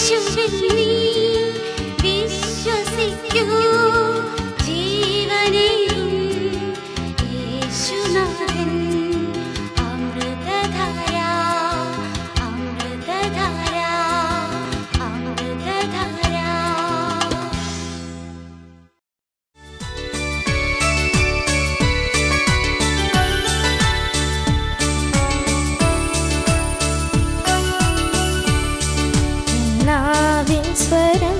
യേശുവിൽ നീ വിശ്വസിക്കൂ ജീവനെയും യേശുനാഥൻ അമൃതധാര അമൃതധാര അമൃതധാര നാവിൻ സ്വരം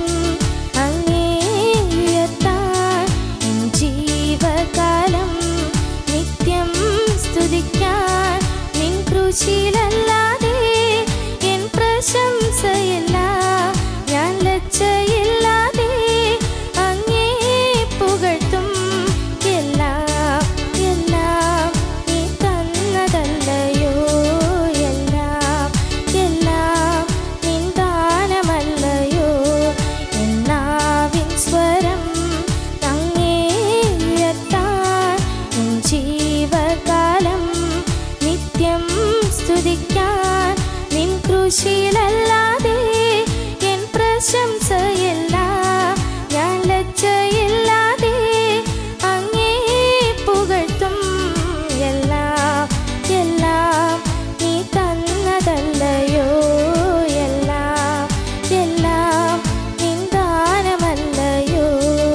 അങ്ങേയത്താൻ എൻ ജീവകാലം നിത്യം സ്തുതിക്കാൻ നിൻ കൃഷിയിലല്ലാതെ എൻ പ്രശംസയില്ല ഞാൻ ലജ്ജയില്ലാതെ അങ്ങേ പുകഴ്ത്തും എല്ലാം എല്ലാം നീ തന്നതല്ലയോ എല്ലാം എല്ലാം നിൻ ദാനമല്ലയോ എന്നാവിൻ സ്വരം അങ്ങേയത്താൻ എൻ ജീവകാലം നിത്യം സ്തുതിക്കാൻ നിൻ കൃഷിയിലല്ലാതെ എൻ പ്രശംസയില്ല ഞാൻ ലജ്ജയില്ലാതെ അങ്ങേ പുകഴ്ത്തും എല്ലാം എല്ലാം നീ തന്നതല്ലയോ എല്ലാം എല്ലാം നിൻ ദാനമല്ലയോ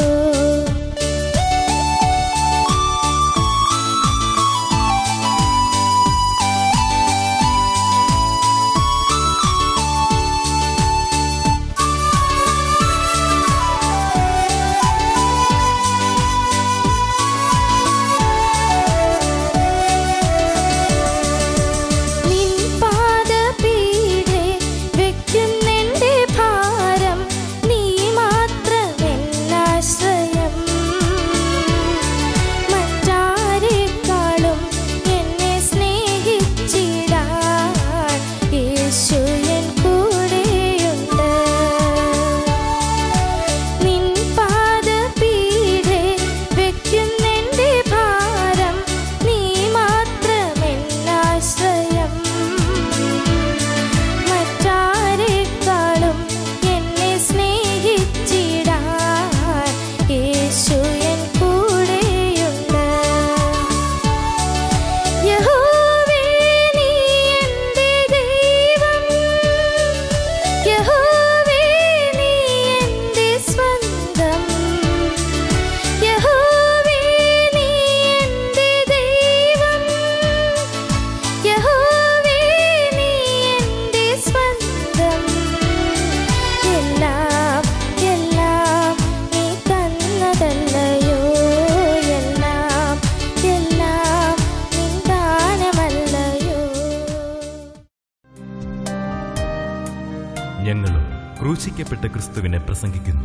നിൻ പാദപീഠേ വെക്കുന്നെന്റെ ഭാരം നീ മാത്രമെന്നാശ്രയം മറ്റാരെക്കാളും എന്നെ സ്നേഹിച്ചിടാൻ യേശു എൻ കൂടെയുണ്ട് നിൻ പാദപീഠേ വെക്കുന്നെന്റെ ഭാരം നീ മാത്രമെന്നാശ്രയം മറ്റാരെക്കാളും എന്നെ സ്നേഹിച്ചിടാൻ യേശു എൻ കൂടെയുണ്ട് യഹോവേ നീ എൻ്റെ ദൈവം യഹോവേ നീ എൻ്റെ സ്വന്തം യഹോവേ നീ എൻ്റെ ദൈവം യഹോവേ നീ എൻ്റെ സ്വന്തം എല്ലാം എല്ലാം നീ തന്നതല്ലയോ എല്ലാം എല്ലാം നിൻ ദാനമല്ലയോ ഞങ്ങളും ക്രൂശിക്കപ്പെട്ട ക്രിസ്തുവിനെ പ്രസംഗിക്കുന്നു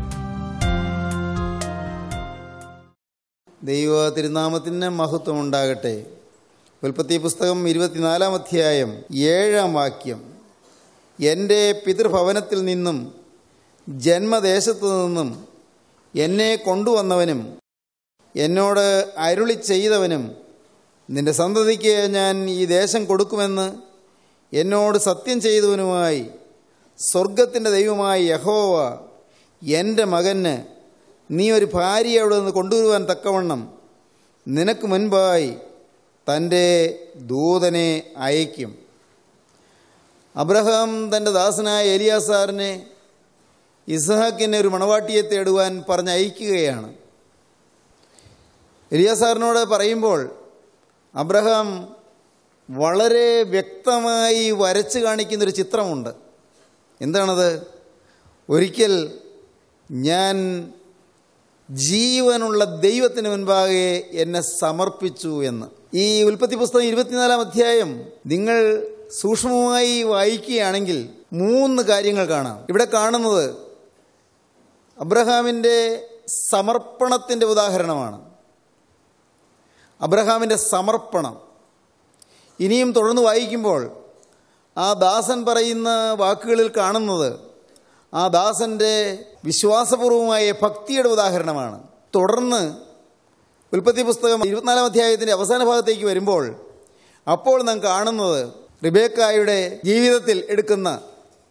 ദൈവ തിരുനാമത്തിന് മഹത്വം ഉണ്ടാകട്ടെ ഉൽപ്പത്തി പുസ്തകം ഇരുപത്തിനാലാം അധ്യായം ഏഴാം വാക്യം എൻ്റെ പിതൃഭവനത്തിൽ നിന്നും ജന്മദേശത്തു നിന്നും എന്നെ കൊണ്ടുവന്നവനും എന്നോട് അരുളി ചെയ്തവനും നിന്റെ സന്തതിക്ക് ഞാൻ ഈ ദേശം കൊടുക്കുമെന്ന് എന്നോട് സത്യം ചെയ്തവനുമായി സ്വർഗത്തിൻ്റെ ദൈവമായ യഹോവ എൻ്റെ മകന് നീ ഒരു ഭാര്യയെ അവിടെ നിന്ന് കൊണ്ടുവരുവാൻ തക്കവണ്ണം നിനക്ക് മുൻപായി തൻ്റെ ദൂതനെ അയക്കും അബ്രഹാം തൻ്റെ ദാസനായ എലിയാസാറിനെ ഇസ്ഹാക്കിനെ ഒരു മണവാട്ടിയെ തേടുവാൻ പറഞ്ഞയക്കുകയാണ് എലിയാസാറിനോട് പറയുമ്പോൾ അബ്രഹാം വളരെ വ്യക്തമായി വരച്ച് കാണിക്കുന്നൊരു ചിത്രമുണ്ട് എന്താണത് ഒരിക്കൽ ഞാൻ ജീവനുള്ള ദൈവത്തിന് മുൻപാകെ എന്നെ സമർപ്പിച്ചു എന്ന് ഈ ഉൽപ്പത്തി പുസ്തകം ഇരുപത്തിനാലാം അധ്യായം നിങ്ങൾ സൂക്ഷ്മമായി വായിക്കുകയാണെങ്കിൽ മൂന്ന് കാര്യങ്ങൾ കാണാം ഇവിടെ കാണുന്നത് അബ്രഹാമിൻ്റെ സമർപ്പണത്തിൻ്റെ ഉദാഹരണമാണ് അബ്രഹാമിൻ്റെ സമർപ്പണം ഇനിയും തുടർന്ന് വായിക്കുമ്പോൾ ആ ദാസൻ പറയുന്ന വാക്കുകളിൽ കാണുന്നത് ആ ദാസൻ്റെ വിശ്വാസപൂർവമായ ഭക്തിയുടെ ഉദാഹരണമാണ് തുടർന്ന് ഉൽപ്പത്തി പുസ്തകം ഇരുപത്തിനാലാം അധ്യായത്തിൻ്റെ അവസാന ഭാഗത്തേക്ക് വരുമ്പോൾ അപ്പോൾ നാം കാണുന്നത് റിബേക്കായുടെ ജീവിതത്തിൽ എടുക്കുന്ന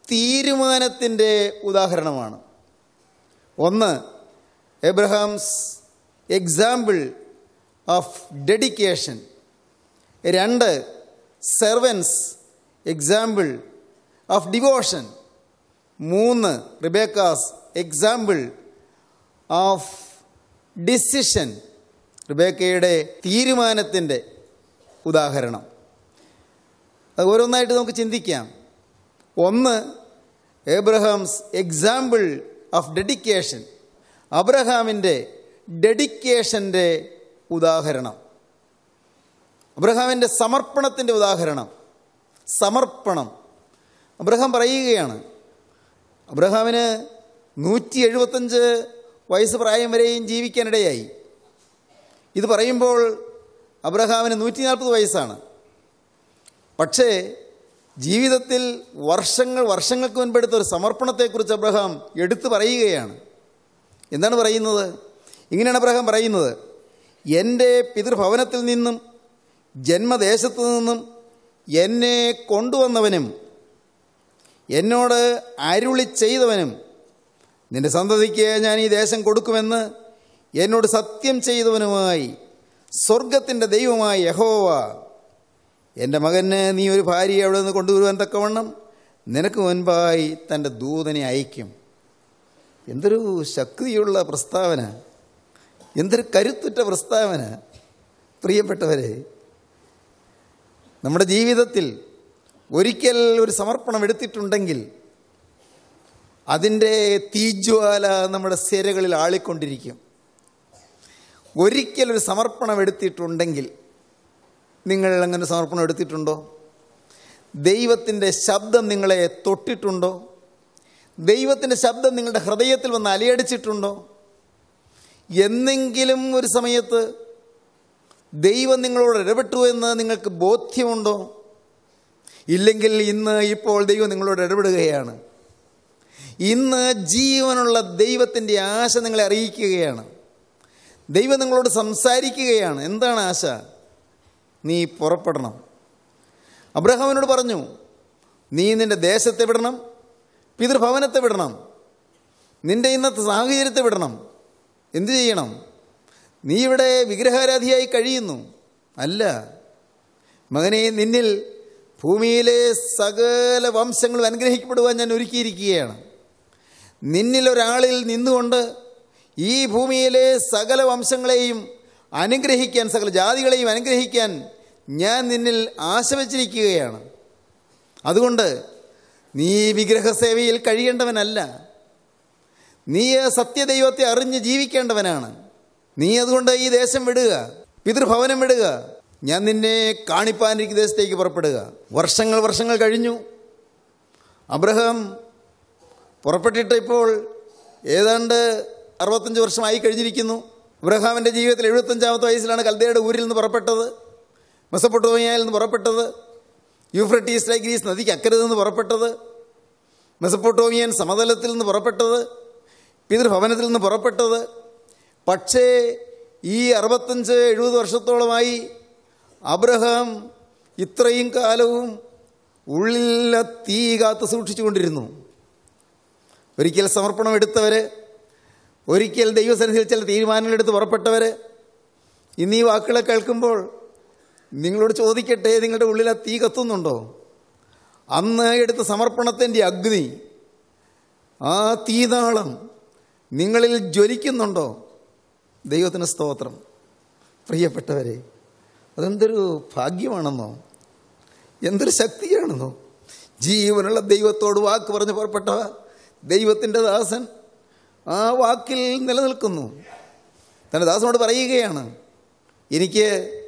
തീരുമാനത്തിൻ്റെ ഉദാഹരണമാണ് ഒന്ന് എബ്രഹാംസ് എക്സാമ്പിൾ ഓഫ് ഡെഡിക്കേഷൻ രണ്ട് സെർവൻസ് എക്സാമ്പിൾ ഓഫ് ഡിവോഷൻ മൂന്ന് റിബേക്കാസ് എക്സാമ്പിൾ ഓഫ് ഡിസിഷൻ റിബേക്കയുടെ തീരുമാനത്തിൻ്റെ ഉദാഹരണം അത് ഓരോന്നായിട്ട് നമുക്ക് ചിന്തിക്കാം ഒന്ന് ഏബ്രഹാംസ് എക്സാമ്പിൾ ഓഫ് ഡെഡിക്കേഷൻ അബ്രഹാമിൻ്റെ ഡെഡിക്കേഷൻ്റെ ഉദാഹരണം അബ്രഹാമിൻ്റെ സമർപ്പണത്തിൻ്റെ ഉദാഹരണം സമർപ്പണം അബ്രഹാം പറയുകയാണ് അബ്രഹാമിന് നൂറ്റി എഴുപത്തഞ്ച് വയസ്സ് പ്രായം വരെയും ജീവിക്കാനിടയായി ഇത് പറയുമ്പോൾ അബ്രഹാമിന് നൂറ്റി നാൽപ്പത് വയസ്സാണ് പക്ഷേ ജീവിതത്തിൽ വർഷങ്ങൾ വർഷങ്ങൾക്ക് മുൻപെടുത്ത ഒരു സമർപ്പണത്തെക്കുറിച്ച് അബ്രഹാം എടുത്തു പറയുകയാണ് എന്താണ് പറയുന്നത് ഇങ്ങനെയാണ് അബ്രഹാം പറയുന്നത് എൻ്റെ പിതൃഭവനത്തിൽ നിന്നും ജന്മദേശത്തു നിന്നും എന്നെ കൊണ്ടുവന്നവനും എന്നോട് അരുളി ചെയ്തവനും നിന്റെ സന്തതിക്ക് ഞാൻ ഈ ദേശം കൊടുക്കുമെന്ന് എന്നോട് സത്യം ചെയ്തവനുമായി സ്വർഗത്തിൻ്റെ ദൈവമായ യഹോവ എൻ്റെ മകന് നീ ഒരു ഭാര്യയെ അവിടെ നിന്ന് കൊണ്ടുവരുവാൻ തക്കവണ്ണം നിനക്ക് മുൻപായി തൻ്റെ ദൂതനെ അയക്കും എന്തൊരു ശക്തിയുള്ള പ്രസ്താവന എന്തൊരു കരുത്തുറ്റ പ്രസ്താവന പ്രിയപ്പെട്ടവരെ നമ്മുടെ ജീവിതത്തിൽ ഒരിക്കൽ ഒരു സമർപ്പണം എടുത്തിട്ടുണ്ടെങ്കിൽ അതിൻ്റെ തീജ്വാല നമ്മുടെ സിരകളിൽ ആളിക്കൊണ്ടിരിക്കും ഒരിക്കൽ ഒരു സമർപ്പണം എടുത്തിട്ടുണ്ടെങ്കിൽ നിങ്ങൾ അങ്ങനെ സമർപ്പണം എടുത്തിട്ടുണ്ടോ ദൈവത്തിൻ്റെ ശബ്ദം നിങ്ങളെ തൊട്ടിട്ടുണ്ടോ ദൈവത്തിൻ്റെ ശബ്ദം നിങ്ങളുടെ ഹൃദയത്തിൽ വന്ന് അലയടിച്ചിട്ടുണ്ടോ എന്നെങ്കിലും ഒരു സമയത്ത് ദൈവം നിങ്ങളോട് ഇടപെട്ടു എന്ന് നിങ്ങൾക്ക് ബോധ്യമുണ്ടോ ഇല്ലെങ്കിൽ ഇന്ന് ഇപ്പോൾ ദൈവം നിങ്ങളോട് ഇടപെടുകയാണ് ഇന്ന് ജീവനുള്ള ദൈവത്തിൻ്റെ ആശ നിങ്ങളെ അറിയിക്കുകയാണ് ദൈവം നിങ്ങളോട് സംസാരിക്കുകയാണ് എന്താണ് ആശ നീ പുറപ്പെടണം അബ്രഹാമിനോട് പറഞ്ഞു നീ നിന്റെ ദേശത്തെ വിടണം പിതൃഭവനത്തെ വിടണം നിന്റെ ഇന്നത്തെ സാഹചര്യത്തെ വിടണം എന്തു ചെയ്യണം നീ ഇവിടെ വിഗ്രഹാരാധിയായി കഴിയുന്നു അല്ല മകനെ നിന്നിൽ ഭൂമിയിലെ സകല വംശങ്ങളും അനുഗ്രഹിക്കപ്പെടുവാൻ ഞാൻ ഒരുക്കിയിരിക്കുകയാണ് നിന്നിൽ ഒരാളിൽ നിന്നുകൊണ്ട് ഈ ഭൂമിയിലെ സകല വംശങ്ങളെയും അനുഗ്രഹിക്കാൻ സകല ജാതികളെയും അനുഗ്രഹിക്കാൻ ഞാൻ നിന്നിൽ ആശ വച്ചിരിക്കുകയാണ് അതുകൊണ്ട് നീ വിഗ്രഹസേവയിൽ കഴിയേണ്ടവനല്ല നീ സത്യദൈവത്തെ അറിഞ്ഞ് ജീവിക്കേണ്ടവനാണ് നീ അതുകൊണ്ട് ഈ ദേശം വിടുക പിതൃഭവനം വിടുക ഞാൻ നിന്നെ കാണിപ്പാനിരിക്കുന്ന ദേശത്തേക്ക് പുറപ്പെടുക വർഷങ്ങൾ വർഷങ്ങൾ കഴിഞ്ഞു അബ്രഹാം പുറപ്പെട്ടിട്ട് ഇപ്പോൾ ഏതാണ്ട് അറുപത്തഞ്ച് വർഷമായി കഴിഞ്ഞിരിക്കുന്നു അബ്രഹാമിൻ്റെ ജീവിതത്തിൽ എഴുപത്തഞ്ചാമത്തെ വയസ്സിലാണ് കൽദയുടെ ഊരിൽ നിന്ന് പുറപ്പെട്ടത് മെസ്സപ്പൊട്ടോമിയയിൽ നിന്ന് പുറപ്പെട്ടത് യൂഫ്രട്ടീസ് ടൈഗ്രീസ് നദിക്ക് അക്കരെ നിന്ന് പുറപ്പെട്ടത് മെസ്സപ്പൊട്ടോമിയൻ സമതലത്തിൽ നിന്ന് പുറപ്പെട്ടത് പിതൃഭവനത്തിൽ നിന്ന് പുറപ്പെട്ടത് പക്ഷേ ഈ അറുപത്തഞ്ച് എഴുപത് വർഷത്തോളമായി അബ്രഹാം ഇത്രയും കാലവും ഉള്ളിലെ തീ കാത്ത് സൂക്ഷിച്ചുകൊണ്ടിരുന്നു ഒരിക്കൽ സമർപ്പണം എടുത്തവർ ഒരിക്കൽ ദൈവസന്നിധിയിൽ ചില തീരുമാനങ്ങളെടുത്ത് പുറപ്പെട്ടവർ ഇന്ന് ഈ വാക്കുകളെ കേൾക്കുമ്പോൾ നിങ്ങളോട് ചോദിക്കട്ടെ നിങ്ങളുടെ ഉള്ളിൽ ആ തീ കത്തുന്നുണ്ടോ അന്ന് എടുത്ത സമർപ്പണത്തിൻ്റെ അഗ്നി ആ തീനാളം നിങ്ങളിൽ ജ്വലിക്കുന്നുണ്ടോ ദൈവത്തിന് സ്തോത്രം പ്രിയപ്പെട്ടവരെ അതെന്തൊരു ഭാഗ്യമാണെന്നോ എന്തൊരു ശക്തിയാണെന്നോ ജീവനുള്ള ദൈവത്തോട് വാക്ക് പറഞ്ഞ് പുറപ്പെട്ടവ ദൈവത്തിൻ്റെ ദാസൻ ആ വാക്കിൽ നിലനിൽക്കുന്നു തൻ്റെ ദാസനോട് പറയുകയാണ് എനിക്ക്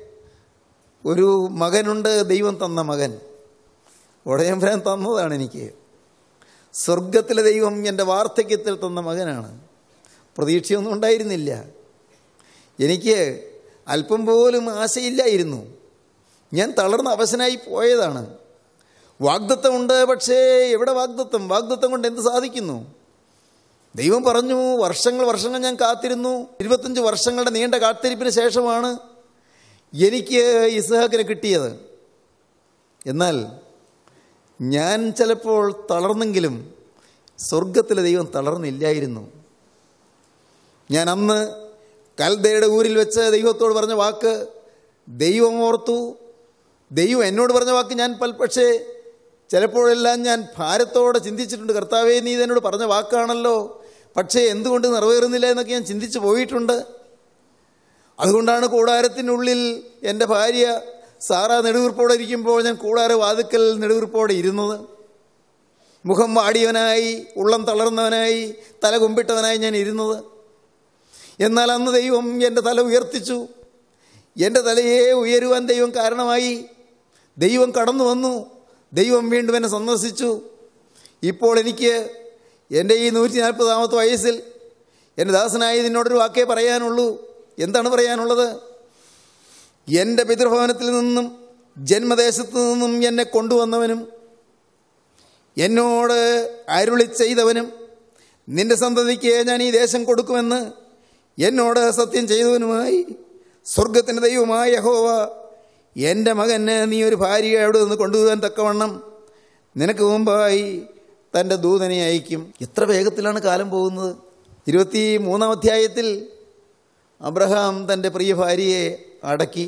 ഒരു മകനുണ്ട് ദൈവം തന്ന മകൻ ഉടയംഭരൻ തന്നതാണ് എനിക്ക് സ്വർഗത്തിലെ ദൈവം എൻ്റെ വാർദ്ധക്യത്തിൽ തന്ന മകനാണ് പ്രതീക്ഷയൊന്നും ഉണ്ടായിരുന്നില്ല എനിക്ക് അല്പം പോലും ആശയില്ലായിരുന്നു ഞാൻ തളർന്ന അവശനായി പോയതാണ് വാഗ്ദത്വമുണ്ട് പക്ഷേ എവിടെ വാഗ്ദത്വം വാഗ്ദത്വം കൊണ്ട് എന്ത് സാധിക്കുന്നു ദൈവം പറഞ്ഞു വർഷങ്ങൾ വർഷങ്ങൾ ഞാൻ കാത്തിരുന്നു ഇരുപത്തഞ്ച് വർഷങ്ങളുടെ നീണ്ട കാത്തിരിപ്പിന് ശേഷമാണ് എനിക്ക് ഇസ്ഹാക്കിനെ കിട്ടിയത് എന്നാൽ ഞാൻ ചിലപ്പോൾ തളർന്നെങ്കിലും സ്വർഗത്തിലെ ദൈവം തളർന്നില്ലായിരുന്നു ഞാൻ അന്ന് കൽദയുടെ ഊരിൽ വെച്ച് ദൈവത്തോട് പറഞ്ഞ വാക്ക് ദൈവം ഓർത്തു ദൈവം എന്നോട് പറഞ്ഞ വാക്ക് ഞാൻ പൽ പക്ഷേ ചിലപ്പോഴെല്ലാം ഞാൻ ഭാരത്തോടെ ചിന്തിച്ചിട്ടുണ്ട് കർത്താവേ നീ ഇതെന്നോട് പറഞ്ഞ വാക്കാണല്ലോ പക്ഷേ എന്തുകൊണ്ട് നിറവേറുന്നില്ല എന്നൊക്കെ ഞാൻ ചിന്തിച്ചു പോയിട്ടുണ്ട് അതുകൊണ്ടാണ് കൂടാരത്തിനുള്ളിൽ എൻ്റെ ഭാര്യ സാറ നെടുവീർപ്പോടെ ഇരിക്കുമ്പോൾ ഞാൻ കൂടാര വാതുക്കൽ നെടുവീർപ്പോടെ ഇരുന്നത് മുഖം വാടിയവനായി ഉള്ളം തളർന്നവനായി തല കുമ്പിട്ടവനായി ഞാൻ ഇരുന്നത് എന്നാൽ അന്ന് ദൈവം എൻ്റെ തല ഉയർത്തിച്ചു എൻ്റെ തലയെ ഉയരുവാൻ ദൈവം കാരണമായി ദൈവം കടന്നു വന്നു ദൈവം വീണ്ടും എന്നെ സന്ദർശിച്ചു ഇപ്പോൾ എനിക്ക് എൻ്റെ ഈ നൂറ്റി നാൽപ്പതാമത്തെ വയസ്സിൽ എൻ്റെ ദാസനായി നിന്നോടൊരു വാക്കേ പറയാനുള്ളൂ എന്താണ് പറയാനുള്ളത് എൻ്റെ പിതൃഭവനത്തിൽ നിന്നും ജന്മദേശത്തു നിന്നും എന്നെ കൊണ്ടുവന്നവനും എന്നോട് അരുളി ചെയ്തവനും നിന്റെ സന്തതിക്ക് ഞാൻ ഈ ദേശം കൊടുക്കുമെന്ന് എന്നോട് സത്യം ചെയ്തവനുമായി സ്വർഗത്തിൻ്റെ ദൈവമായ യഹോവ എൻ്റെ മകന് നീ ഒരു ഭാര്യയെ അവിടെ നിന്ന് കൊണ്ടുപോകാൻ തക്കവണ്ണം നിനക്ക് മുമ്പായി തൻ്റെ ദൂതനെ അയക്കും എത്ര വേഗത്തിലാണ് കാലം പോകുന്നത് ഇരുപത്തി മൂന്നാം അധ്യായത്തിൽ അബ്രഹാം തൻ്റെ പ്രിയ ഭാര്യയെ അടക്കി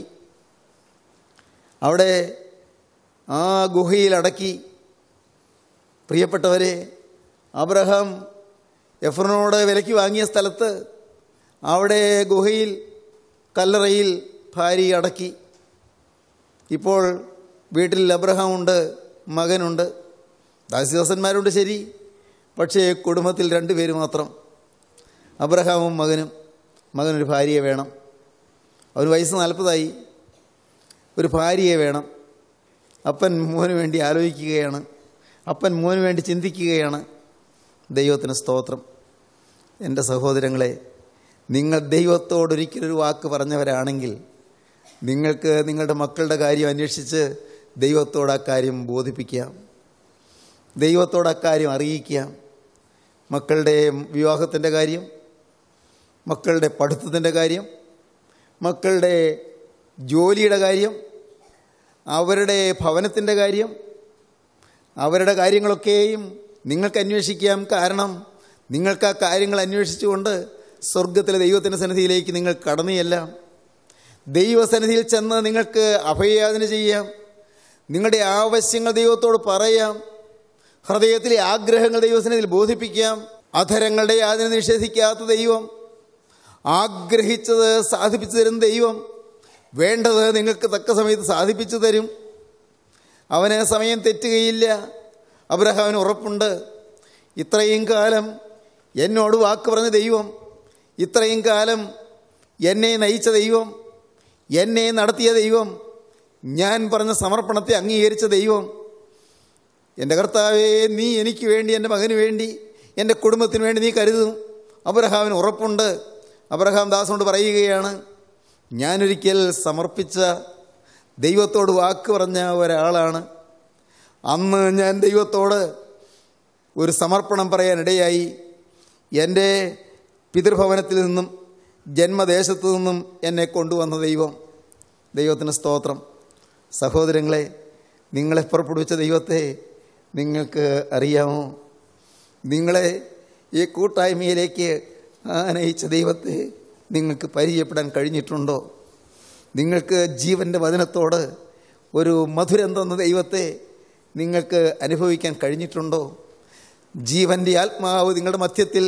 അവിടെ ആ ഗുഹയിൽ അടക്കി പ്രിയപ്പെട്ടവരെ അബ്രഹാം എഫ്രനോട് വിലയ്ക്ക് വാങ്ങിയ സ്ഥലത്ത് അവിടെ ഗുഹയിൽ കല്ലറയിൽ ഭാര്യ അടക്കി ഇപ്പോൾ വീട്ടിൽ അബ്രഹാം ഉണ്ട് മകനുണ്ട് ദാസിദാസന്മാരുണ്ട് ശരി പക്ഷേ കുടുംബത്തിൽ രണ്ട് പേര് മാത്രം അബ്രഹാമും മകനും മകനൊരു ഭാര്യയെ വേണം അവന് വയസ്സ് നാൽപ്പതായി ഒരു ഭാര്യയെ വേണം അപ്പൻ മോന് വേണ്ടി ആലോചിക്കുകയാണ് അപ്പൻ മോന് വേണ്ടി ചിന്തിക്കുകയാണ് ദൈവത്തിന് സ്തോത്രം എൻ്റെ സഹോദരങ്ങളെ നിങ്ങൾ ദൈവത്തോടൊരിക്കലൊരു വാക്ക് പറഞ്ഞവരാണെങ്കിൽ നിങ്ങൾക്ക് നിങ്ങളുടെ മക്കളുടെ കാര്യം അന്വേഷിച്ച് ദൈവത്തോട് ആ കാര്യം ബോധിപ്പിക്കാം ദൈവത്തോട് അക്കാര്യം അറിയിക്കാം മക്കളുടെ വിവാഹത്തിൻ്റെ കാര്യം മക്കളുടെ പഠിത്തത്തിൻ്റെ കാര്യം മക്കളുടെ ജോലിയുടെ കാര്യം അവരുടെ ഭവനത്തിൻ്റെ കാര്യം അവരുടെ കാര്യങ്ങളൊക്കെയും നിങ്ങൾക്ക് അന്വേഷിക്കാം കാരണം നിങ്ങൾക്ക് ആ കാര്യങ്ങൾ അന്വേഷിച്ചുകൊണ്ട് സ്വർഗത്തിലെ ദൈവത്തിൻ്റെ സന്നിധിയിലേക്ക് നിങ്ങൾ കടന്നു ചെല്ലാം ദൈവസന്നിധിയിൽ ചെന്ന് നിങ്ങൾക്ക് അഭയയാചന ചെയ്യാം നിങ്ങളുടെ ആവശ്യങ്ങൾ ദൈവത്തോട് പറയാം ഹൃദയത്തിലെ ആഗ്രഹങ്ങൾ ദൈവസന്നിധിയിൽ ബോധിപ്പിക്കാം അധരങ്ങളുടെ യാചന നിഷേധിക്കാത്ത ദൈവം ആഗ്രഹിച്ചത് സാധിപ്പിച്ചു തരുന്ന ദൈവം വേണ്ടത് നിങ്ങൾക്ക് തക്ക സമയത്ത് സാധിപ്പിച്ചു തരും അവന് സമയം തെറ്റുകയില്ല അബ്രഹാമിന് ഉറപ്പുണ്ട് ഇത്രയും കാലം എന്നോട് വാക്ക് പറഞ്ഞ ദൈവം ഇത്രയും കാലം എന്നെ നയിച്ച ദൈവം എന്നെ നടത്തിയ ദൈവം ഞാൻ പറഞ്ഞ സമർപ്പണത്തെ അംഗീകരിച്ച ദൈവം എൻ്റെ കർത്താവേ നീ എനിക്ക് വേണ്ടി എൻ്റെ മകന് വേണ്ടി എൻ്റെ കുടുംബത്തിന് വേണ്ടി നീ കരുതും അബ്രഹാമിന് ഉറപ്പുണ്ട് അബ്രഹാം ദാസനോട് പറയുകയാണ് ഞാനൊരിക്കൽ സമർപ്പിച്ച ദൈവത്തോട് വാക്ക് പറഞ്ഞ ഒരാളാണ് അന്ന് ഞാൻ ദൈവത്തോട് ഒരു സമർപ്പണം പറയാനിടയായി എൻ്റെ പിതൃഭവനത്തിൽ നിന്നും ജന്മദേശത്തു നിന്നും എന്നെ കൊണ്ടുവന്ന ദൈവം ദൈവത്തിന് സ്തോത്രം സഹോദരങ്ങളെ നിങ്ങളെ പുറപ്പെടുവിച്ച ദൈവത്തെ നിങ്ങൾക്ക് അറിയാമോ നിങ്ങളെ ഈ കൂട്ടായ്മയിലേക്ക് ആനയിച്ച ദൈവത്തെ നിങ്ങൾക്ക് പരിചയപ്പെടാൻ കഴിഞ്ഞിട്ടുണ്ടോ നിങ്ങൾക്ക് ജീവൻ്റെ വചനത്തോട് ഒരു മധുരം തന്ന ദൈവത്തെ നിങ്ങൾക്ക് അനുഭവിക്കാൻ കഴിഞ്ഞിട്ടുണ്ടോ ജീവൻ്റെ ആത്മാവ് നിങ്ങളുടെ മധ്യത്തിൽ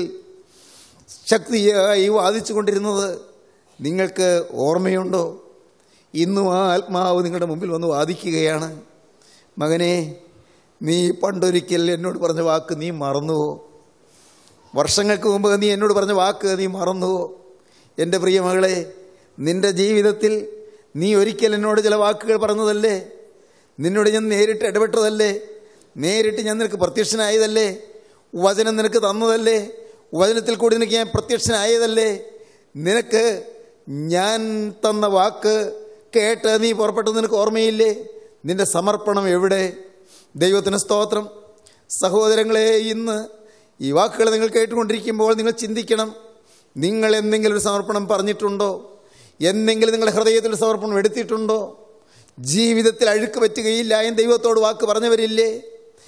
ശക്തിയായി വാദിച്ചു കൊണ്ടിരുന്നത് നിങ്ങൾക്ക് ഓർമ്മയുണ്ടോ ഇന്നും ആ ആത്മാവ് നിങ്ങളുടെ മുമ്പിൽ വന്ന് വാദിക്കുകയാണ് മകനെ നീ പണ്ടൊരിക്കൽ എന്നോട് പറഞ്ഞ വാക്ക് നീ മറന്നുവോ വർഷങ്ങൾക്ക് മുമ്പ് നീ എന്നോട് പറഞ്ഞ വാക്ക് നീ മറന്നുവോ എൻ്റെ പ്രിയ മകളെ നിൻ്റെ ജീവിതത്തിൽ നീ ഒരിക്കൽ എന്നോട് ചില വാക്കുകൾ പറഞ്ഞതല്ലേ നിന്നോട് ഞാൻ നേരിട്ട് ഇടപെട്ടതല്ലേ നേരിട്ട് ഞാൻ നിനക്ക് പ്രത്യക്ഷനായതല്ലേ വചനം നിനക്ക് തന്നതല്ലേ വചനത്തിൽ കൂടി നിനക്ക് ഞാൻ പ്രത്യക്ഷനായതല്ലേ നിനക്ക് ഞാൻ തന്ന വാക്ക് കേട്ട് നീ പുറപ്പെട്ടത് നിനക്ക് ഓർമ്മയില്ലേ നിന്റെ സമർപ്പണം എവിടെ ദൈവത്തിന് സ്തോത്രം സഹോദരങ്ങളെ ഇന്ന് ഈ വാക്കുകൾ നിങ്ങൾ കേട്ടുകൊണ്ടിരിക്കുമ്പോൾ നിങ്ങൾ ചിന്തിക്കണം നിങ്ങൾ എന്തെങ്കിലും ഒരു സമർപ്പണം പറഞ്ഞിട്ടുണ്ടോ എന്തെങ്കിലും നിങ്ങളുടെ ഹൃദയത്തിൽ ഒരു സമർപ്പണം എടുത്തിട്ടുണ്ടോ ജീവിതത്തിൽ അഴുക്ക് പറ്റുകയില്ല എന്ന് ദൈവത്തോട് വാക്ക് പറഞ്ഞവരില്ലേ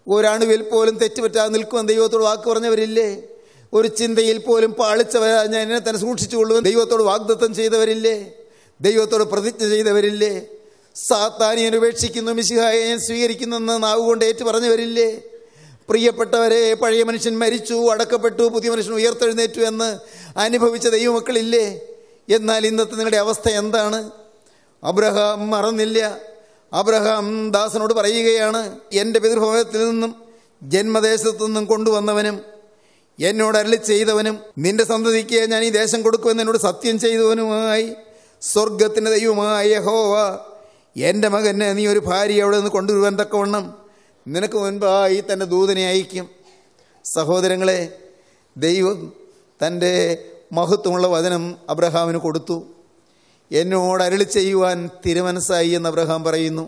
ഒരണുവിൽ പോലും തെറ്റുപറ്റാതെ നിൽക്കുവാൻ ദൈവത്തോട് വാക്ക് പറഞ്ഞവരില്ലേ ഒരു ചിന്തയിൽ പോലും പാളിച്ചവരാ ഞാൻ എന്നെ തന്നെ സൂക്ഷിച്ചുകൊള്ളുവാൻ ദൈവത്തോട് വാഗ്ദത്തം ചെയ്തവരില്ലേ ദൈവത്തോട് പ്രതിജ്ഞ ചെയ്തവരില്ലേ സാത്താനിയൻ ഉപേക്ഷിക്കുന്നു മിശിഹായെ ഞാൻ സ്വീകരിക്കുന്നെന്ന് നാവുകൊണ്ട് ഏറ്റു പറഞ്ഞവരില്ലേ പ്രിയപ്പെട്ടവരെ പഴയ മനുഷ്യൻ മരിച്ചു അടക്കപ്പെട്ടു പുതിയ മനുഷ്യൻ ഉയർത്തെഴുന്നേറ്റു എന്ന് അനുഭവിച്ച ദൈവമക്കളില്ലേ എന്നാൽ ഇന്നത്തെ നിങ്ങളുടെ അവസ്ഥ എന്താണ് അബ്രഹാം മറന്നില്ല അബ്രഹാം ദാസനോട് പറയുകയാണ് എൻ്റെ പിതൃഭവനത്തിൽ നിന്നും ജന്മദേശത്തു നിന്നും കൊണ്ടുവന്നവനും എന്നോട് അരളി ചെയ്തവനും നിന്റെ സന്തതിക്ക് ഞാൻ ഈ ദേശം കൊടുക്കുമെന്ന് എന്നോട് സത്യം ചെയ്തവനുമായി സ്വർഗത്തിൻ്റെ ദൈവമായ യഹോവ എൻ്റെ മകനെ നീ ഒരു ഭാര്യ അവിടെ നിന്ന് കൊണ്ടുവരുവാൻ തക്കവണ്ണം നിനക്ക് മുൻപായി തൻ്റെ ദൂതനെ അയക്കും സഹോദരങ്ങളെ ദൈവം തൻ്റെ മഹത്വമുള്ള വചനം അബ്രഹാമിന് കൊടുത്തു എന്നോട് അരളി ചെയ്യുവാൻ തിരുമനസ്സായി എന്ന് അബ്രഹാം പറയുന്നു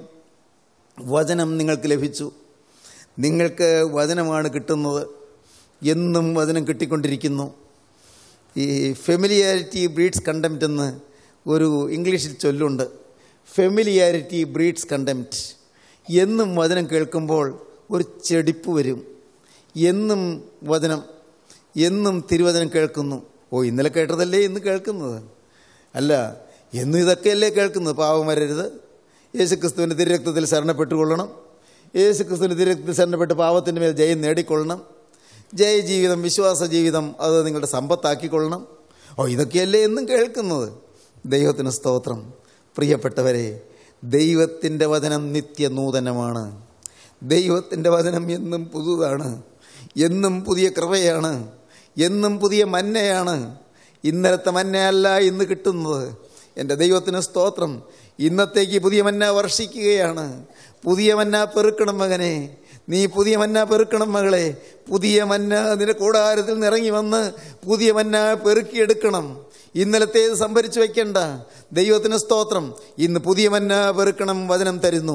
വചനം നിങ്ങൾക്ക് ലഭിച്ചു നിങ്ങൾക്ക് വചനമാണ് കിട്ടുന്നത് എന്നും വചനം കിട്ടിക്കൊണ്ടിരിക്കുന്നു ഈ ഫെമിലിയാരിറ്റി ബ്രീഡ്സ് കണ്ടംപ്റ്റ് എന്ന് ഒരു ഇംഗ്ലീഷിൽ ചൊല്ലുണ്ട് ഫെമിലിയാരിറ്റി ബ്രീഡ്സ് കണ്ടംപ്റ്റ് എന്നും വചനം കേൾക്കുമ്പോൾ ഒരു ചെടിപ്പ് വരും എന്നും വചനം എന്നും തിരുവചനം കേൾക്കുന്നു ഓ ഇന്നലെ കേട്ടതല്ലേ ഇന്ന് കേൾക്കുന്നത് അല്ല എന്നും ഇതൊക്കെയല്ലേ കേൾക്കുന്നത് പാവം വരരുത് യേശുക്രിസ്തുവിൻ്റെ തിരുരക്തത്തിൽ ശരണപ്പെട്ടുകൊള്ളണം യേശുക്രിസ്തുവിൻ്റെ തിരുരക്തത്തിൽ ശരണപ്പെട്ട് പാവത്തിൻ്റെ മേൽ ജയം നേടിക്കൊള്ളണം ജയജീവിതം വിശ്വാസ ജീവിതം അത് നിങ്ങളുടെ സമ്പത്താക്കിക്കൊള്ളണം ഓ ഇതൊക്കെയല്ലേ എന്നും കേൾക്കുന്നത് ദൈവത്തിന് സ്തോത്രം പ്രിയപ്പെട്ടവരെ ദൈവത്തിൻ്റെ വചനം നിത്യനൂതനമാണ് ദൈവത്തിൻ്റെ വചനം എന്നും പുതുതാണ് എന്നും പുതിയ കൃപയാണ് എന്നും പുതിയ മന്നയാണ് ഇന്നലത്തെ മന്നയല്ല ഇന്ന് കിട്ടുന്നത് എൻ്റെ ദൈവത്തിന് സ്തോത്രം ഇന്നത്തേക്ക് പുതിയ മന്ന വർഷിക്കുകയാണ് പുതിയ മന്ന പെറുക്കണം മകനെ നീ പുതിയ മന്ന പെറുക്കണം മകളെ പുതിയ മന്ന നിന്റെ കൂടാരത്തിൽ നിറങ്ങി വന്ന് പുതിയ മന്ന പെറുക്കിയെടുക്കണം ഇന്നലത്തേത് സംഭരിച്ചു വയ്ക്കണ്ട ദൈവത്തിന് സ്തോത്രം ഇന്ന് പുതിയ മന്ന പെറുക്കണം വചനം തരുന്നു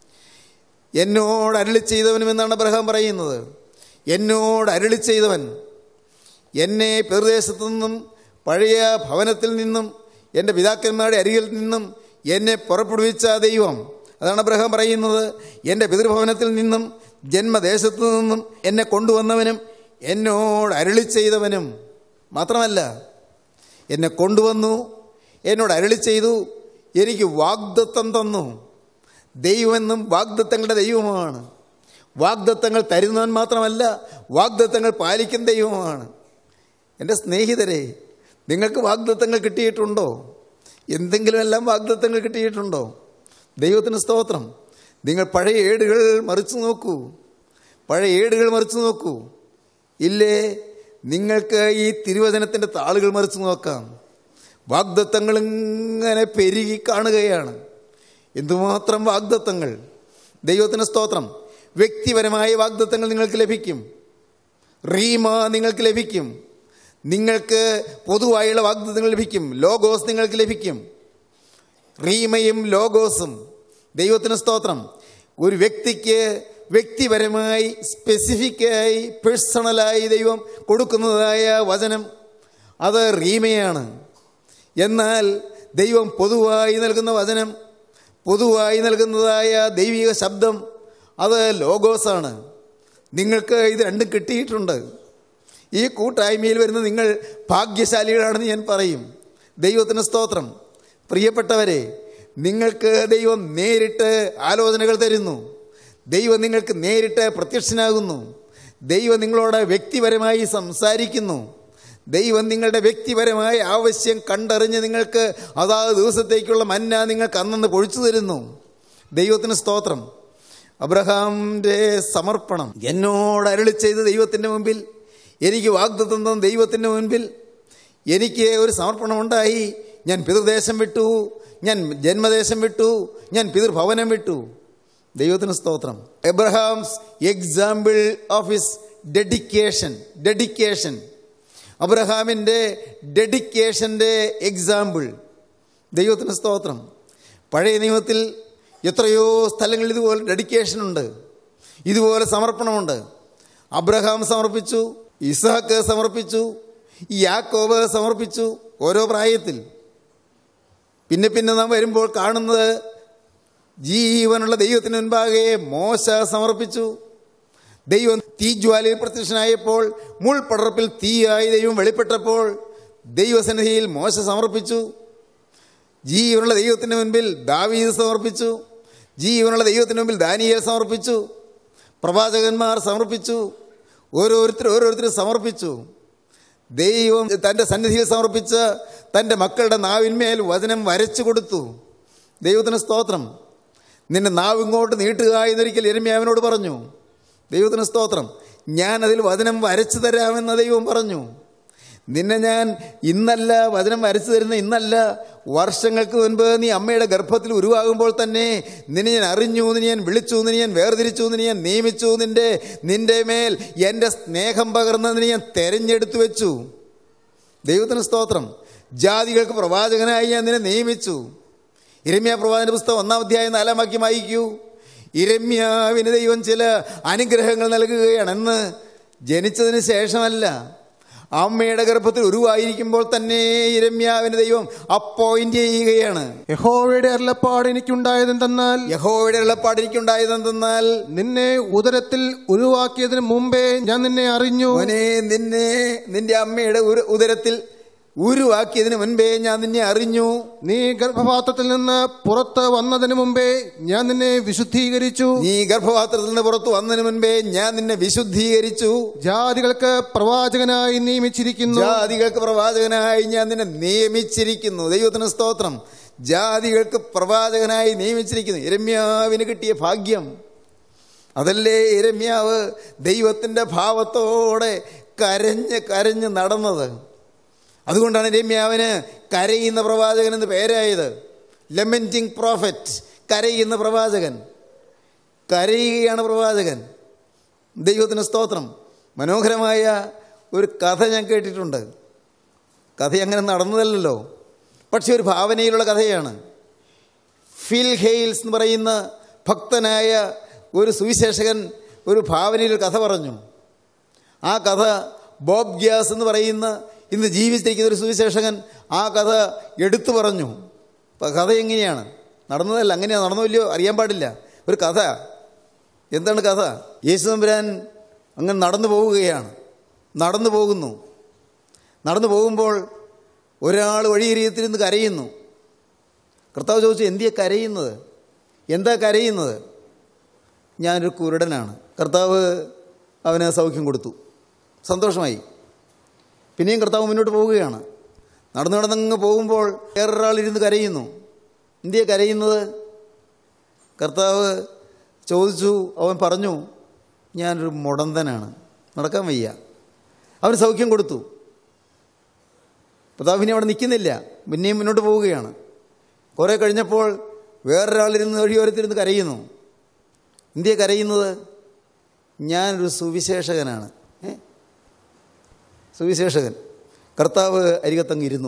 എന്നോട് അരുളി ചെയ്തവനും എന്നാണ് അബ്രഹാം പറയുന്നത് എന്നോട് അരുളി ചെയ്തവൻ എന്നെ പെറുദേശത്തു നിന്നും പഴയ ഭവനത്തിൽ നിന്നും എൻ്റെ പിതാക്കന്മാരുടെ അരികിൽ നിന്നും എന്നെ പുറപ്പെടുവിച്ച ദൈവം അതാണ് അബ്രഹാം പറയുന്നത് എൻ്റെ പിതൃഭവനത്തിൽ നിന്നും ജന്മദേശത്തു നിന്നും എന്നെ കൊണ്ടുവന്നവനും എന്നോട് അരുളി ചെയ്തവനും മാത്രമല്ല എന്നെ കൊണ്ടുവന്നു എന്നോട് അരുളി ചെയ്തു എനിക്ക് വാഗ്ദത്തം തന്നു ദൈവമെന്നും വാഗ്ദത്തങ്ങളുടെ ദൈവമാണ് വാഗ്ദത്തങ്ങൾ തരുന്നവൻ മാത്രമല്ല വാഗ്ദത്തങ്ങൾ പാലിക്കുന്ന ദൈവമാണ് എൻ്റെ സ്നേഹിതരെ നിങ്ങൾക്ക് വാഗ്ദത്തങ്ങൾ കിട്ടിയിട്ടുണ്ടോ എന്തെങ്കിലും എല്ലാം വാഗ്ദത്തങ്ങൾ കിട്ടിയിട്ടുണ്ടോ ദൈവത്തിന് സ്തോത്രം നിങ്ങൾ പഴയ ഏടുകൾ മറിച്ചു നോക്കൂ പഴയ ഏടുകൾ മറിച്ചു നോക്കൂ ഇല്ലേ നിങ്ങൾക്ക് ഈ തിരുവചനത്തിൻ്റെ താളുകൾ മറിച്ചു നോക്കാം വാഗ്ദത്തങ്ങൾ ഇങ്ങനെ പെരുകി കാണുകയാണ് എന്തുമാത്രം വാഗ്ദത്തങ്ങൾ ദൈവത്തിന് സ്തോത്രം വ്യക്തിപരമായ വാഗ്ദത്തങ്ങൾ നിങ്ങൾക്ക് ലഭിക്കും റീമ നിങ്ങൾക്ക് ലഭിക്കും നിങ്ങൾക്ക് പൊതുവായുള്ള വാഗ്ദത്തങ്ങൾ ലഭിക്കും ലോഗോസ് നിങ്ങൾക്ക് ലഭിക്കും റീമയും ലോഗോസും ദൈവത്തിന് സ്തോത്രം ഒരു വ്യക്തിക്ക് വ്യക്തിപരമായി സ്പെസിഫിക്കായി പേഴ്സണലായി ദൈവം കൊടുക്കുന്നതായ വചനം അത് റീമയാണ് എന്നാൽ ദൈവം പൊതുവായി നൽകുന്ന വചനം പൊതുവായി നൽകുന്നതായ ദൈവിക ശബ്ദം അത് ലോഗോസാണ് നിങ്ങൾക്ക് ഇത് രണ്ടും കിട്ടിയിട്ടുണ്ട് ഈ കൂട്ടായ്മയിൽ വരുന്ന നിങ്ങൾ ഭാഗ്യശാലികളാണെന്ന് ഞാൻ പറയും ദൈവത്തിന് സ്തോത്രം പ്രിയപ്പെട്ടവരെ നിങ്ങൾക്ക് ദൈവം നേരിട്ട് ആലോചനകൾ തരുന്നു ദൈവം നിങ്ങൾക്ക് നേരിട്ട് പ്രത്യക്ഷനാകുന്നു ദൈവം നിങ്ങളോട് വ്യക്തിപരമായി സംസാരിക്കുന്നു ദൈവം നിങ്ങളുടെ വ്യക്തിപരമായ ആവശ്യം കണ്ടറിഞ്ഞ് നിങ്ങൾക്ക് അതാത് ദിവസത്തേക്കുള്ള മന്ന നിങ്ങൾക്ക് അന്നന്ന് പൊഴിച്ചു തരുന്നു ദൈവത്തിന് സ്തോത്രം അബ്രഹാമിൻ്റെ സമർപ്പണം എന്നോട് അരളി ചെയ്ത ദൈവത്തിൻ്റെ മുമ്പിൽ എനിക്ക് വാഗ്ദത്തം തന്ന ദൈവത്തിൻ്റെ മുൻപിൽ എനിക്ക് ഒരു സമർപ്പണമുണ്ടായി ഞാൻ പിതൃദേശം വിട്ടു ഞാൻ ജന്മദേശം വിട്ടു ഞാൻ പിതൃഭവനം വിട്ടു ദൈവത്തിന് സ്തോത്രം Abraham's example of his dedication dedication അബ്രഹാമിൻ്റെ ഡെഡിക്കേഷൻ്റെ എക്സാമ്പിൾ ദൈവത്തിന് സ്തോത്രം പഴയ നിയമത്തിൽ എത്രയോ സ്ഥലങ്ങളിൽ ഇതുപോലെ ഡെഡിക്കേഷൻ ഉണ്ട് ഇതുപോലെ സമർപ്പണമുണ്ട് അബ്രഹാം സമർപ്പിച്ചു ഇസഹാക്ക് സമർപ്പിച്ചു യാക്കോബ് സമർപ്പിച്ചു ഓരോ പ്രായത്തിൽ പിന്നെ പിന്നെ നാം വരുമ്പോൾ കാണുന്നത് ജീവനുള്ള ദൈവത്തിന് മുൻപാകെ മോശ സമർപ്പിച്ചു ദൈവം തീജ്വാലയിൽ പ്രത്യക്ഷനായപ്പോൾ മുൾപടർപ്പിൽ തീയായി ദൈവം വെളിപ്പെട്ടപ്പോൾ ദൈവസന്നിധിയിൽ മോശ സമർപ്പിച്ചു ജീവനുള്ള ദൈവത്തിൻ്റെ മുൻപിൽ ദാവീദ് സമർപ്പിച്ചു ജീവനുള്ള ദൈവത്തിൻ്റെ മുമ്പിൽ ദാനിയേൽ സമർപ്പിച്ചു പ്രവാചകന്മാർ സമർപ്പിച്ചു ഓരോരുത്തർ ഓരോരുത്തരും സമർപ്പിച്ചു ദൈവം തൻ്റെ സന്നിധിയിൽ സമർപ്പിച്ച് തൻ്റെ മക്കളുടെ നാവിന്മേൽ വചനം വരച്ചു കൊടുത്തു ദൈവത്തിന് സ്തോത്രം നിന്റെ നാവ് ഇങ്ങോട്ട് നീട്ടുക എന്നൊരിക്കൽ എരുമ്യാവിനോട് പറഞ്ഞു ദൈവത്തിന് സ്തോത്രം ഞാൻ അതിൽ വചനം വരച്ചു തരാമെന്ന് ദൈവം പറഞ്ഞു നിന്നെ ഞാൻ ഇന്നല്ല വചനം വരച്ചു തരുന്ന ഇന്നല്ല വർഷങ്ങൾക്ക് മുൻപ് നീ അമ്മയുടെ ഗർഭത്തിൽ ഉരുവാകുമ്പോൾ തന്നെ നിന്നെ ഞാൻ അറിഞ്ഞു നിന്നെ ഞാൻ വിളിച്ചു നിന്നെ ഞാൻ വേർതിരിച്ചു നിന്നെ ഞാൻ നിയമിച്ചു നിന്റെ നിന്റെ മേൽ എൻ്റെ സ്നേഹം പകർന്നതിനെ ഞാൻ തെരഞ്ഞെടുത്തു വെച്ചു ദൈവത്തിന് സ്തോത്രം ജാതികൾക്ക് പ്രവാചകനായി ഞാൻ നിന്നെ നിയമിച്ചു ഇരമ്യ പ്രവാചന പുസ്തകം ഒന്നാം അധ്യായം നാലാം വാക്യം വായിക്കൂ ഇരമ്യാവിന് ദൈവം ചില അനുഗ്രഹങ്ങൾ നൽകുകയാണെന്ന് ജനിച്ചതിന് ശേഷമല്ല അമ്മയുടെ ഗർഭത്തിൽ ഉരുവായിരിക്കുമ്പോൾ തന്നെ ഇരമ്യാവിന് ദൈവം അപ്പോയിന്റ് ചെയ്യുകയാണ് യഹോവയുടെ അരുളപ്പാട് എനിക്കുണ്ടായതെന്തെന്നാൽ യഹോവയുടെ എള്ളപ്പാട് എനിക്കുണ്ടായതെന്തെന്നാൽ നിന്നെ ഉദരത്തിൽ ഉരുവാക്കിയതിന് മുമ്പേ ഞാൻ നിന്നെ അറിഞ്ഞു മോനെ നിന്നെ നിന്റെ അമ്മയുടെ ഉര- ഉദരത്തിൽ ഉരുവാക്കിയതിന് മുൻപേ ഞാൻ നിന്നെ അറിഞ്ഞു നീ ഗർഭപാത്രത്തിൽ നിന്ന് പുറത്ത് വന്നതിന് മുമ്പേ ഞാൻ നിന്നെ വിശുദ്ധീകരിച്ചു നീ ഗർഭപാത്രത്തിൽ നിന്ന് പുറത്തു വന്നതിന് മുൻപേ ഞാൻ നിന്നെ വിശുദ്ധീകരിച്ചു ജാതികൾക്ക് പ്രവാചകനായി നിയമിച്ചിരിക്കുന്നു ജാതികൾക്ക് പ്രവാചകനായി ഞാൻ നിന്നെ നിയമിച്ചിരിക്കുന്നു ദൈവത്തിന് സ്തോത്രം ജാതികൾക്ക് പ്രവാചകനായി നിയമിച്ചിരിക്കുന്നു ഇരമ്യാവിന് കിട്ടിയ ഭാഗ്യം അതല്ലേ ഇരമ്യാവ് ദൈവത്തിൻ്റെ ഭാവത്തോടെ കരഞ്ഞ് കരഞ്ഞ് നടന്നത് അതുകൊണ്ടാണ് രമ്യാവിന് കരയുന്ന പ്രവാചകൻ എന്ന് പേരായത് ലെമൻറ്റിംഗ് പ്രോഫറ്റ് കരയുന്ന പ്രവാചകൻ കരയുകയാണ് പ്രവാചകൻ ദൈവത്തിന് സ്തോത്രം മനോഹരമായ ഒരു കഥ ഞാൻ കേട്ടിട്ടുണ്ട് കഥ അങ്ങനെ നടന്നതല്ലല്ലോ പക്ഷെ ഒരു ഭാവനയിലുള്ള കഥയാണ് ഫിൽ ഹെയിൽസ് എന്ന് പറയുന്ന ഭക്തനായ ഒരു സുവിശേഷകൻ ഒരു ഭാവനയിൽ ഒരു കഥ പറഞ്ഞു ആ കഥ ബോബ് ഗ്യാസ് എന്ന് പറയുന്ന ഇന്ന് ജീവിച്ചിരിക്കുന്ന ഒരു സുവിശേഷകൻ ആ കഥ എടുത്തു പറഞ്ഞു അപ്പം കഥ എങ്ങനെയാണ് നടന്നതല്ല അങ്ങനെയാണ് നടന്നില്ലയോ അറിയാൻ പാടില്ല ഒരു കഥ എന്താണ് കഥ യേശു തമ്പുരാൻ അങ്ങനെ നടന്നു പോവുകയാണ് നടന്നു പോകുന്നു നടന്നു പോകുമ്പോൾ ഒരാൾ വഴിയരിയത്തിരുന്ന് കരയുന്നു കർത്താവ് ചോദിച്ചു എന്തിയെ കരയുന്നത് എന്താ കരയുന്നത് ഞാനൊരു കുരുടനാണ് കർത്താവ് അവന് സൗഖ്യം കൊടുത്തു സന്തോഷമായി പിന്നെയും കർത്താവ് മുന്നോട്ട് പോവുകയാണ് നടന്നു നടന്നങ്ങ് പോകുമ്പോൾ വേറൊരാളിരുന്ന് കരയുന്നു എന്തിയെ കരയുന്നത് കർത്താവ് ചോദിച്ചു അവൻ പറഞ്ഞു ഞാനൊരു മുടന്തനാണ് നടക്കാൻ വയ്യ അവന് സൗഖ്യം കൊടുത്തു കർത്താവ് പിന്നെ അവിടെ നിൽക്കുന്നില്ല പിന്നെയും മുന്നോട്ട് പോവുകയാണ് കുറേ കഴിഞ്ഞപ്പോൾ വേറൊരാളിരുന്ന് വഴിയോരത്തിരുന്ന് കരയുന്നു എന്തിയെ കരയുന്നത് ഞാനൊരു സുവിശേഷകനാണ് ഏ സുവിശേഷകൻ കർത്താവ് അരികത്തങ്ങ് ഇരുന്നു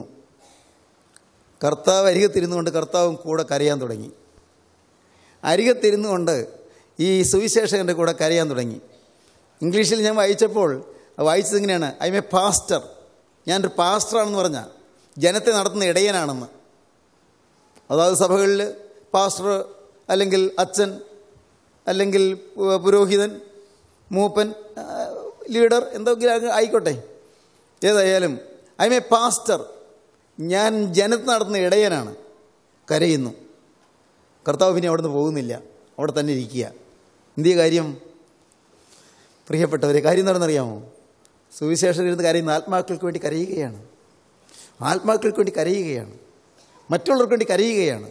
കർത്താവ് അരികത്തിരുന്നു കൊണ്ട് കർത്താവും കൂടെ കരയാൻ തുടങ്ങി അരികത്തിരുന്നു കൊണ്ട് ഈ സുവിശേഷകൻ്റെ കൂടെ കരയാൻ തുടങ്ങി ഇംഗ്ലീഷിൽ ഞാൻ വായിച്ചപ്പോൾ വായിച്ചത് ഇങ്ങനെയാണ് ഐ എം എ പാസ്റ്റർ ഞാനൊരു പാസ്റ്ററാണെന്ന് പറഞ്ഞാൽ ജനത്തെ നടത്തുന്ന ഇടയനാണെന്ന് അതായത് സഭകളിൽ പാസ്റ്റർ അല്ലെങ്കിൽ അച്ഛൻ അല്ലെങ്കിൽ പു- പുരോഹിതൻ മൂപ്പൻ ആ, ലീഡർ എന്തെങ്കിലും അങ്ങ് ആയിക്കോട്ടെ ഏതായാലും ഐ എം എ പാസ്റ്റർ ഞാൻ ജനത്തെ നടത്തുന്ന ഇടയനാണ് കരയുന്നു കർത്താവ് പിന്നെ അവിടെ നിന്ന് പോകുന്നില്ല അവിടെ തന്നെ ഇരിക്കുക എന്തിയ കാര്യം പ്രിയപ്പെട്ടവരെ കാര്യം എന്താണെന്നറിയാമോ സുവിശേഷകരുന്ന് കരയുന്ന ആത്മാക്കൾക്ക് വേണ്ടി കരയുകയാണ് ആത്മാക്കൾക്ക് വേണ്ടി കരയുകയാണ് മറ്റുള്ളവർക്ക് വേണ്ടി കരയുകയാണ്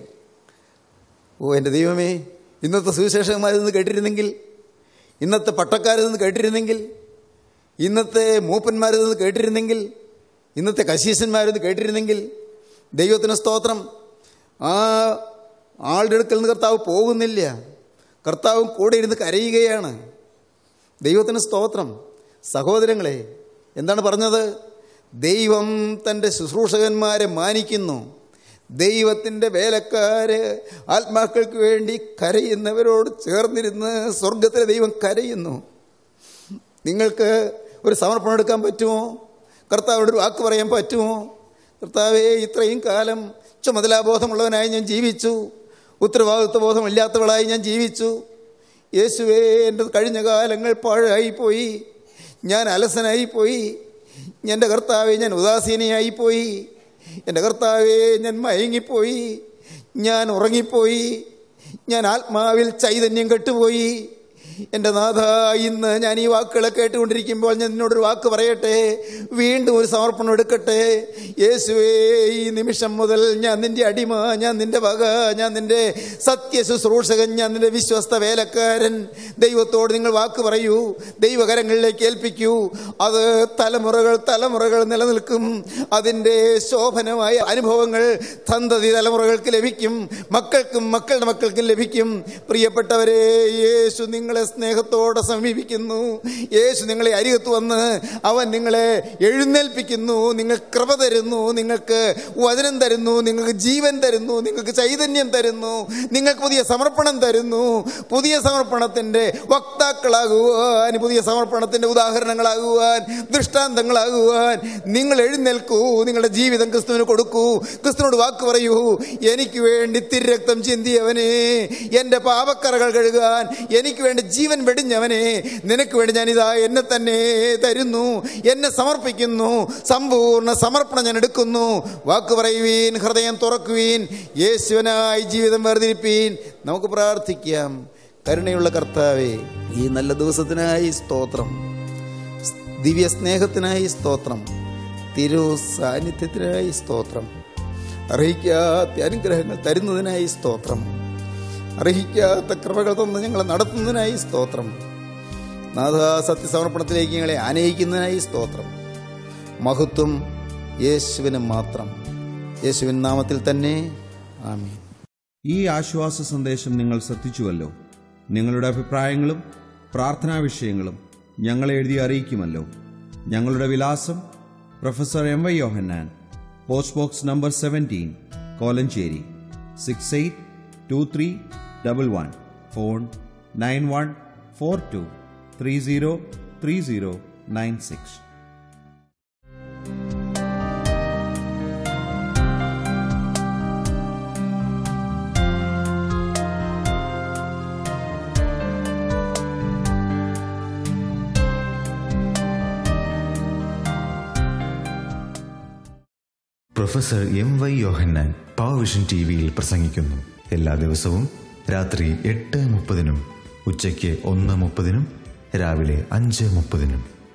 ഓ എൻ്റെ ദൈവമേ ഇന്നത്തെ സുവിശേഷകന്മാരിൽ നിന്ന് കേട്ടിരുന്നെങ്കിൽ ഇന്നത്തെ പട്ടക്കാരിൽ നിന്ന് കേട്ടിരുന്നെങ്കിൽ ഇന്നത്തെ മൂപ്പന്മാരിൽ നിന്ന് കേട്ടിരുന്നെങ്കിൽ ഇന്നത്തെ കശീശന്മാരിൽ നിന്ന് കേട്ടിരുന്നെങ്കിൽ ദൈവത്തിന് സ്തോത്രം ആ ആളുടെ അടുക്കൽ നിന്ന് കർത്താവ് പോകുന്നില്ല കർത്താവും കൂടെ ഇരുന്ന് കരയുകയാണ് ദൈവത്തിന് സ്തോത്രം സഹോദരങ്ങളെ എന്താണ് പറഞ്ഞത് ദൈവം തൻ്റെ ശുശ്രൂഷകന്മാരെ മാനിക്കുന്നു ദൈവത്തിൻ്റെ വേലക്കാര് ആത്മാക്കൾക്ക് വേണ്ടി കരയുന്നവരോട് ചേർന്നിരുന്ന് സ്വർഗത്തിലെ ദൈവം കരയുന്നു നിങ്ങൾക്ക് ഒരു സമർപ്പണം എടുക്കാൻ പറ്റുമോ കർത്താവോട് ഒരു വാക്ക് പറയാൻ പറ്റുമോ കർത്താവേ ഇത്രയും കാലം ചുമതലാബോധമുള്ളവനായി ഞാൻ ജീവിച്ചു ഉത്തരവാദിത്വ ബോധമില്ലാത്തവളായി ഞാൻ ജീവിച്ചു യേശുവേ എൻ്റെ കഴിഞ്ഞ കാലങ്ങൾ പാഴായിപ്പോയി ഞാൻ അലസനായിപ്പോയി എൻ്റെ കർത്താവെ ഞാൻ ഉദാസീനയായിപ്പോയി എൻ്റെ കർത്താവെ ഞാൻ മയങ്ങിപ്പോയി ഞാൻ ഉറങ്ങിപ്പോയി ഞാൻ ആത്മാവിൽ ചൈതന്യം കെട്ടുപോയി എൻ്റെ നാഥ ഇന്ന് ഞാൻ ഈ വാക്കുകളെ കേട്ടുകൊണ്ടിരിക്കുമ്പോൾ ഞാൻ നിന്നോടൊരു വാക്ക് പറയട്ടെ വീണ്ടും ഒരു സമർപ്പണം എടുക്കട്ടെ യേശുവേ ഈ നിമിഷം മുതൽ ഞാൻ നിന്റെ അടിമ ഞാൻ നിന്റെ വക ഞാൻ നിന്റെ സത്യ ശുശ്രൂഷകൻ ഞാൻ നിന്റെ വിശ്വസ്ത വേലക്കാരൻ ദൈവത്തോട് നിങ്ങൾ വാക്ക് പറയൂ ദൈവകരങ്ങളിലേക്ക് ഏൽപ്പിക്കൂ അത് തലമുറകൾ തലമുറകൾ നിലനിൽക്കും അതിൻ്റെ ശോഭനമായ അനുഭവങ്ങൾ സന്തതി തലമുറകൾക്ക് ലഭിക്കും മക്കൾക്കും മക്കളുടെ മക്കൾക്കും ലഭിക്കും പ്രിയപ്പെട്ടവരെ യേശു നിങ്ങളെ സ്നേഹത്തോടെ സമീപിക്കുന്നു യേശു നിങ്ങളെ അരികത്ത് വന്ന് അവൻ നിങ്ങളെ എഴുന്നേൽപ്പിക്കുന്നു നിങ്ങൾ കൃപ തരുന്നു നിങ്ങൾക്ക് വചനം തരുന്നു നിങ്ങൾക്ക് ജീവൻ തരുന്നു നിങ്ങൾക്ക് ചൈതന്യം തരുന്നു നിങ്ങൾക്ക് പുതിയ സമർപ്പണം തരുന്നു പുതിയ സമർപ്പണത്തിൻ്റെ വക്താക്കളാകുവാൻ പുതിയ സമർപ്പണത്തിൻ്റെ ഉദാഹരണങ്ങളാകുവാൻ ദൃഷ്ടാന്തങ്ങളാകുവാൻ നിങ്ങൾ എഴുന്നേൽക്കൂ നിങ്ങളുടെ ജീവിതം ക്രിസ്തുവിന് കൊടുക്കൂ ക്രിസ്തുവിനോട് വാക്ക് പറയൂ എനിക്ക് വേണ്ടി തിരക്തം ചിന്തിയവനെ എൻ്റെ പാപക്കറകൾ കഴുകാൻ എനിക്ക് വേണ്ടി ജീവൻ വെടിഞ്ഞവനെ നിനക്ക് വേണ്ടി ഞാനിതാ എന്നെ തന്നെ തരുന്നു എന്നെ സമർപ്പിക്കുന്നു സമ്പൂർണ്ണ സമർപ്പണം ഞാൻ എടുക്കുന്നു വാക്ക് പറയുവീൻ ഹൃദയം തുറക്കുവീൻ യേശുവനായി ജീവിതം വേർതിരിപ്പീൻ നമുക്ക് പ്രാർത്ഥിക്കാം കരുണയുള്ള കർത്താവേ ഈ നല്ല ദിവസത്തിനായി സ്തോത്രം ദിവ്യ സ്നേഹത്തിനായി സ്തോത്രം തിരു സാന്നിധ്യത്തിനായി സ്തോത്രം അർഹിക്കാത്ത അനുഗ്രഹങ്ങൾ തരുന്നതിനായി സ്തോത്രം അർഹിക്കാത്ത കൃപകൾ തന്ന് ഞങ്ങളെ നടത്തുന്നതിനായി സ്തോത്രം നാഥ സത്യസമർപ്പണത്തിലേക്ക് ഞങ്ങളെ ആനയിക്കുന്നതിനായി സ്തോത്രം മഹത്വം യേശുവിന് മാത്രം യേശുവിൻ നാമത്തിൽ തന്നെ ആമീൻ ഈ ആശ്വാസ സന്ദേശം നിങ്ങൾ ശ്രദ്ധിച്ചുവല്ലോ നിങ്ങളുടെ അഭിപ്രായങ്ങളും പ്രാർത്ഥനാ വിഷയങ്ങളും ഞങ്ങളെ എഴുതി അറിയിക്കുമല്ലോ ഞങ്ങളുടെ വിലാസം professor M Y Yohannan post box number seventeen Kolenchery six eight two three double one phone nine one four two three zero three zero nine six professor M Y Yohannan power vision T വിയിൽ പ്രസംഗിക്കുന്നു എല്ലാ ദിവസവും രാത്രി എട്ട് മുപ്പതിനും ഉച്ചയ്ക്ക് ഒന്ന് മുപ്പതിനും രാവിലെ അഞ്ച് മുപ്പതിനും